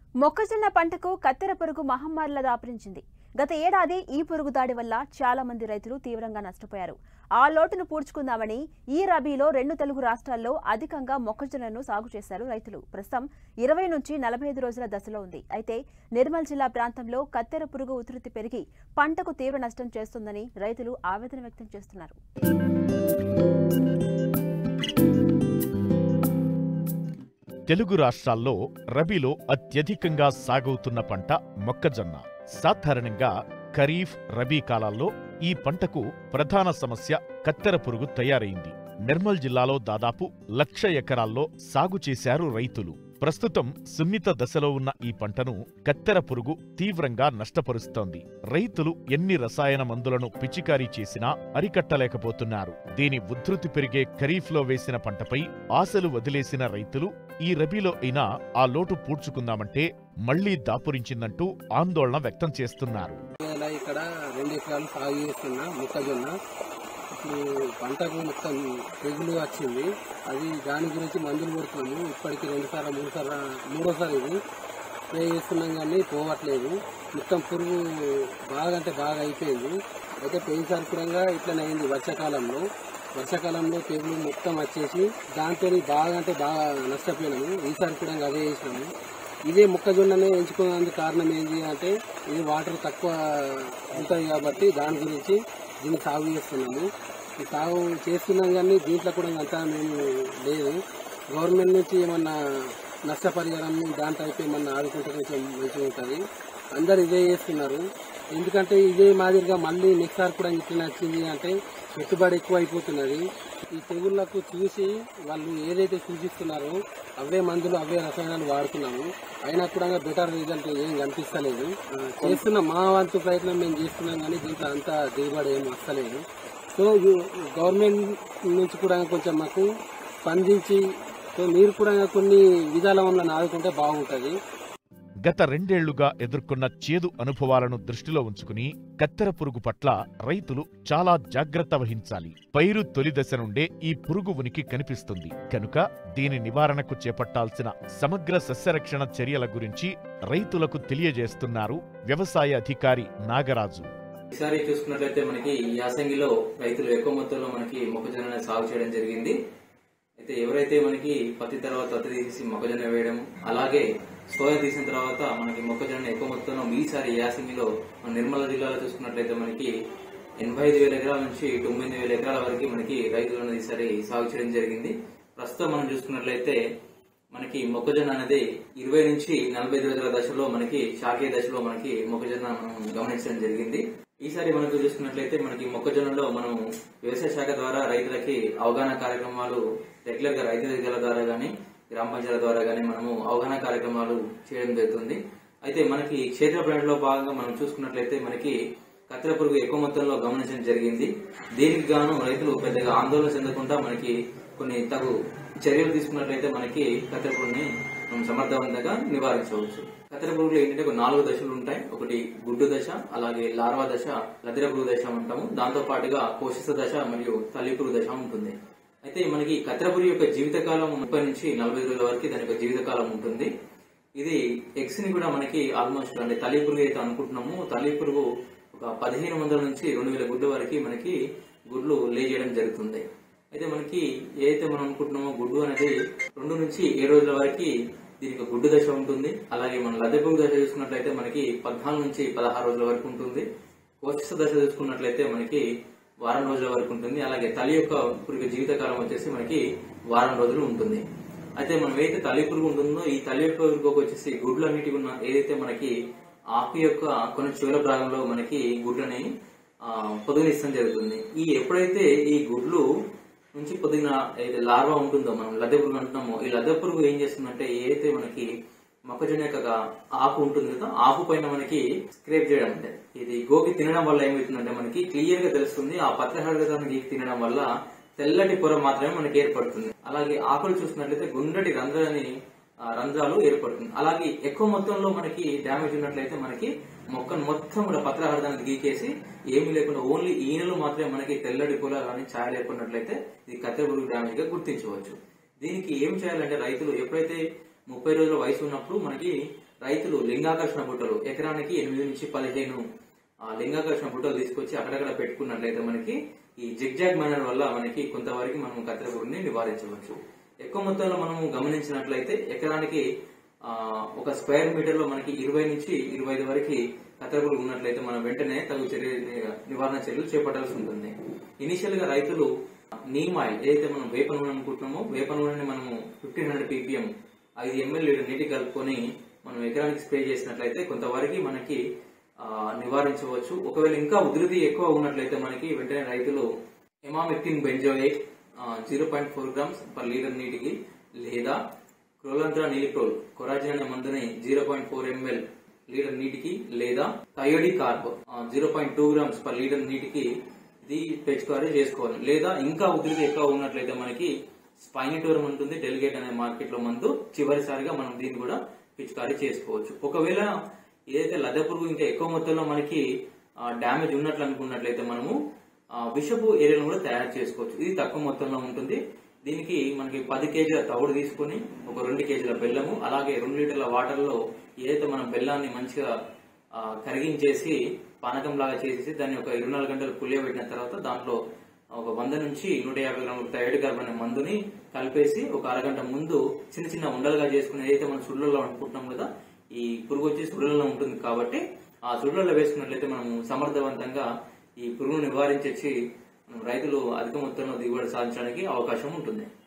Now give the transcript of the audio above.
మొక్కజొన్న పంటకు కత్తెర పురుగు మహమ్మారిలా దాపరించింది గత ఏడాది ఈ పురుగు దాడి వల్ల చాలా మంది రైతులు తీవ్రంగా నష్టపోయారు ఆ లోటును పూడ్చుకుందామని ఈ రబీలో రెండు తెలుగు రాష్ట్రాల్లో అధికంగా మొక్కజొన్నను సాగు చేశారు రైతులు ప్రస్తుతం ఇరవై నుంచి నలభై ఐదు రోజుల దశలో ఉంది అయితే నిర్మల్ జిల్లా ప్రాంతంలో కత్తెర పురుగు ఉధృతి పెరిగి పంటకు తీవ్ర నష్టం చేస్తుందని రైతులు ఆవేదన వ్యక్తం చేస్తున్నారు తెలుగు రాష్ట్రాల్లో రబీలో అత్యధికంగా సాగవుతున్న పంట మొక్కజొన్న సాధారణంగా ఖరీఫ్ రబీ కాలాల్లో ఈ పంటకు ప్రధాన సమస్య కత్తెర పురుగు తయారైంది నిర్మల్ జిల్లాలో దాదాపు లక్ష ఎకరాల్లో సాగు చేశారు రైతులు ప్రస్తుతం సున్నిత దశలో ఉన్న ఈ పంటను కత్తెర పురుగు తీవ్రంగా నష్టపరుస్తోంది రైతులు ఎన్ని రసాయన మందులను పిచికారీ చేసినా అరికట్టలేకపోతున్నారు దీని ఉధృతి పెరిగే ఖరీఫ్లో వేసిన పంటపై ఆశలు వదిలేసిన రైతులు ఈ రబీలో అయినా ఆ లోటు పూడ్చుకుందామంటే మళ్లీ దాపురించిందంటూ ఆందోళన వ్యక్తం చేస్తున్నారు ఇలా ఇక్కడ రెండు ఎకరాలు సాగు చేస్తున్నా మొక్కజొన్న ఇప్పుడు పంటకు మొత్తం తెగులు వచ్చింది అది దాని గురించి మందులు కొడుతున్నాము ఇప్పటికి రెండు సార్లు మూడు సార్లు మూడోసారి ఇది స్ప్రే చేస్తున్నాం కానీ పోవట్లేదు మొత్తం పురుగు బాగా అంటే బాగా అయిపోయింది అయితే పోయినసారి కూడా ఇట్లనే అయింది వర్షాకాలంలో వర్షాకాలంలో తెగులు మొత్తం వచ్చేసి దాంతో బాగా అంటే బాగా నష్టపోయినాము ఈసారి కూడా అదే చేసినాము ఇదే మొక్కజొన్ననే ఎంచుకున్నందుకు కారణం ఏంటి అంటే ఇది వాటర్ తక్కువ ఉంటుంది కాబట్టి దాని గురించి దీన్ని సాగు చేస్తున్నాము ఈ సాగు చేస్తున్నాం కానీ దీంట్లో కూడా అంతా మేము లేదు గవర్నమెంట్ నుంచి ఏమన్నా నష్టపరిహారం దాని టైప్ ఏమన్నా ఆదుకుంటే కొంచెం మంచిగా ఉంటుంది అందరు ఇదే చేస్తున్నారు ఎందుకంటే ఇదే మాదిరిగా మళ్ళీ నెక్స్ట్ సార్ కూడా ఇట్లా వచ్చింది అంటే పెట్టుబడి ఎక్కువ అయిపోతున్నది ఈ తెగుళ్లకు చూసి వాళ్ళు ఏదైతే సూచిస్తున్నారో అవే మందులు అవే రసాయనాలు వాడుతున్నాము అయినా కూడా బెటర్ రిజల్ట్ ఏం కనిపిస్తలేదు ఆ, చేస్తున్న మా వంతు ప్రయత్నం మేము చేస్తున్నాం కానీ దీంట్లో అంత దిగుబడి ఏం వస్తలేదు సో యు- గవర్నమెంట్ నుంచి కూడా కొంచెం మాకు స్పందించి సో మీరు కూడా కొన్ని విధాల మమ్మల్ని ఆదుకుంటే బాగుంటుంది గత రెండేళ్లుగా ఎదుర్కొన్న చేదు అనుభవాలను దృష్టిలో ఉంచుకుని కత్తెర పురుగు పట్ల రైతులు చాలా జాగ్రత్త వహించాలి పైరు తొలి దశ నుండే ఈ పురుగు ఉనికి కనిపిస్తుంది కనుక దీని నివారణకు చేపట్టాల్సిన సమగ్ర సస్యరక్షణ చర్యల గురించి రైతులకు తెలియజేస్తున్నారు వ్యవసాయ అధికారి నాగరాజు ఈసారి చూసుకున్నట్లయితే మనకి ఈ యాసంగిలో రైతులు ఎక్కువ మొత్తంలో మనకి మొక్కజొన్న సాగు చేయడం జరిగింది అయితే ఎవరైతే మనకి పత్తి తర్వాత పత్తి తీసి మొక్కజొన్న వేయడం అలాగే సోయా తీసిన తర్వాత మనకి మొక్కజొన్న ఎక్కువ మొత్తంలో ఈసారి యాసంగిలో మన నిర్మల జిల్లాలో చూసుకున్నట్లయితే మనకి ఎనభై ఐదు వేల ఎకరాల నుంచి తొమ్మిది వేల ఎకరాల వరకు మనకి రైతులను ఈసారి సాగు చేయడం జరిగింది ప్రస్తుతం మనం చూసుకున్నట్లయితే మనకి మొక్కజొన్న అనేది ఇరవై నుంచి నలభై ఐదు రోజుల దశలో మనకి శాఖీయ దశలో మనకి మొక్కజొన్న మనం గమనించడం జరిగింది ఈసారి మనకు చూసుకున్నట్లయితే మనకి మొక్కజొన్నలో మనం వ్యవసాయ శాఖ ద్వారా రైతులకి అవగాహన కార్యక్రమాలు రెగ్యులర్ గా రైతు దగ్గర ద్వారా గానీ గ్రామ పంచాయతీల ద్వారా గానీ మనము అవగాహన కార్యక్రమాలు చేయడం జరుగుతుంది అయితే మనకి క్షేత్ర ప్లాంట్లో భాగంగా మనం చూసుకున్నట్లయితే మనకి కత్తెర పురుగు ఎక్కువ మొత్తంలో గమనించడం జరిగింది దీనికి గాను రైతులు పెద్దగా ఆందోళన చెందకుండా మనకి కొన్ని తగు చర్యలు తీసుకున్నట్లయితే మనకి కత్తెర పురుగుని మనం సమర్థవంతంగా నివారించవచ్చు కత్తెర పురుగులు ఏంటంటే ఒక నాలుగు దశలు ఉంటాయి ఒకటి గుడ్డు దశ అలాగే లార్వా దశ లదిర పురుగు దశ అంటాము దాంతో పాటుగా కోశిత దశ మరియు తల్లి పురుగు దశ ఉంటుంది అయితే మనకి కత్తెర పురుగు యొక్క జీవితకాలం ముప్పై నుంచి నలభై రోజుల వరకు దాని యొక్క జీవితకాలం ఉంటుంది ఇది ఎగ్స్ ని కూడా మనకి ఆల్మోస్ట్ అంటే తల్లి పురుగు అయితే అనుకుంటున్నాము తల్లి పురుగు ఒక పదిహేను వందల నుంచి రెండు వేల గుడ్ల వరకు మనకి గుడ్లు లే చేయడం జరుగుతుంది అయితే మనకి ఏదైతే మనం అనుకుంటున్నామో గుడ్డు అనేది రెండు నుంచి ఏడు రోజుల వరకు దీనికి గుడ్డు దశ ఉంటుంది అలాగే మన లద్దె పురుగు దశ చూసుకున్నట్లయితే మనకి పద్నాలుగు నుంచి పదహారు రోజుల వరకు ఉంటుంది కోశిష్ట దశ చూసుకున్నట్లయితే మనకి వారం రోజుల వరకు ఉంటుంది అలాగే తల్లి యొక్క పురుగు జీవితకాలం వచ్చేసి మనకి వారం రోజులు ఉంటుంది అయితే మనం ఏదైతే తల్లి పురుగు ఉంటుందో ఈ తల్లి యొక్క పురుగు వచ్చేసి గుడ్లు అన్నిటి ఉన్న ఏదైతే మనకి ఆకు యొక్క కొన్ని చివర భాగంలో మనకి గుడ్లని ఆ, పొదుగునిస్తాం జరుగుతుంది ఈ ఎప్పుడైతే ఈ గుడ్లు నుంచి పొదిగిన ఏదైతే లార్వా ఉంటుందో మనం లద్దె పురుగు అంటున్నామో ఈ లద్దె పురుగు ఏం చేస్తుందంటే ఏదైతే మనకి మొక్కజొన్న యొక్క ఆకు ఉంటుంది కదా ఆకు పైన మనకి స్క్రేప్ చేయడం అంటే ఇది గోకి తినడం వల్ల ఏమవుతుందంటే మనకి క్లియర్ గా తెలుస్తుంది ఆ పత్రహారతాన్ని తినడం వల్ల తెల్లటి పొర మాత్రమే మనకి ఏర్పడుతుంది అలాగే ఆకులు చూసినట్లయితే గుండ్రటి రంధ్రాన్ని ఆ, రంధ్రాలు ఏర్పడుతుంది అలాగే ఎక్కువ మొత్తంలో మనకి డ్యామేజ్ ఉన్నట్లయితే మనకి మొక్కను మొత్తం కూడా పత్రహారదాన్ని గీకేసి ఏమీ లేకుండా ఓన్లీ ఈనెలు మాత్రమే మనకి తెల్లటి పొల కానీ ఛాయలు ఏర్పడినట్లయితే ఇది కత్తెర పురుగు డ్యామేజ్ గా గుర్తించవచ్చు దీనికి ఏం చేయాలంటే రైతులు ఎప్పుడైతే ముప్పై రోజుల వయసు ఉన్నప్పుడు మనకి రైతులు లింగాకర్షణ బుట్టలు ఎకరానికి ఎనిమిది నుంచి పదిహేను ఆ, లింగాకర్షణ బుట్టలు తీసుకొచ్చి అక్కడక్కడ పెట్టుకున్నట్లయితే మనకి ఈ జిగ్జాగ్ మేనర్ వల్ల మనకి కొంతవరకు మనం కత్తెర పురుగుని నివారించవచ్చు ఎక్కువ మొత్తంలో మనం గమనించినట్లయితే ఎకరానికి ఆ, ఒక స్క్వేర్ మీటర్ లో మనకి ఇరవై నుంచి ఇరవై ఐదు వరకు కత్తెర పురుగు ఉన్నట్లయితే మనం వెంటనే తగు చర్య నివారణ చర్యలు చేపట్టాల్సి ఉంటుంది ఇనిషియల్ గా రైతులు నీమ్ ఆయిల్ ఏదైతే మనం వేప నూనె అనుకుంటున్నామో వేప నూనెని మనము ఫిఫ్టీన్ హండ్రెడ్ పీపీఎం ఐదు ఎంఎల్ లీటర్ నీటి కలుపుకొని మనం ఎకరానికి స్ప్రే చేసినట్లయితే కొంతవరకు మనకి ఆ, నివారించవచ్చు ఒకవేళ ఇంకా ఉధృతి ఎక్కువ ఉన్నట్లయితే మనకి వెంటనే రైతులు emamectin benzoate zero point four grams per litre నీటికి లేదా క్రోలంత్రా నీలిప్రోల్ కొరాజిన్ అనే మందుని zero point four ml litre నీటికి లేదా thiodicarb zero point two grams per litre నీటికి ఇది పిచికారీ చేసుకోవాలి లేదా ఇంకా ఉధృతి ఎక్కువ ఉన్నట్లయితే మనకి స్పైనిటోరం ఉంటుంది డెలిగేట్ అనే మార్కెట్ లో మందు చివరిసారిగా మనం దీన్ని కూడా పిచికారీ చేసుకోవచ్చు ఒకవేళ ఏదైతే లద్దె పురుగు ఇంకా ఎక్కువ మొత్తంలో మనకి డ్యామేజ్ ఉన్నట్లు అనుకున్నట్లయితే మనము ఆ, విషపు ఏరియాలను కూడా తయారు చేసుకోవచ్చు ఇది తక్కువ మొత్తంలో ఉంటుంది దీనికి మనకి పది కేజీల తవుడు తీసుకొని ఒక రెండు కేజీల బెల్లము అలాగే రెండు లీటర్ల వాటర్ లో ఏదైతే మనం బెల్లాన్ని మంచిగా ఆ, కరిగించేసి పానకం లాగా చేసేసి దాన్ని ఒక ఇరవై నాలుగు గంటలు పులియబెట్టిన తర్వాత దాంట్లో ఒక వంద నుంచి నూట యాభై గ్రాముల థైరాయిడ్ కార్బన్ అనే మందుని కలిపేసి ఒక అరగంట ముందు చిన్న చిన్న ఉండలుగా చేసుకుని ఏదైతే మనం సుళ్ళలో అనుకుంటున్నాం కదా ఈ పురుగు వచ్చి సుళ్ళలో ఉంటుంది కాబట్టి ఆ సుళ్ళలో వేసుకున్నట్లయితే మనం సమర్థవంతంగా ఈ పురుగును నివారించేసి మనం రైతులు అధిక మొత్తంలో దిగుబడి సాధించడానికి అవకాశం ఉంటుంది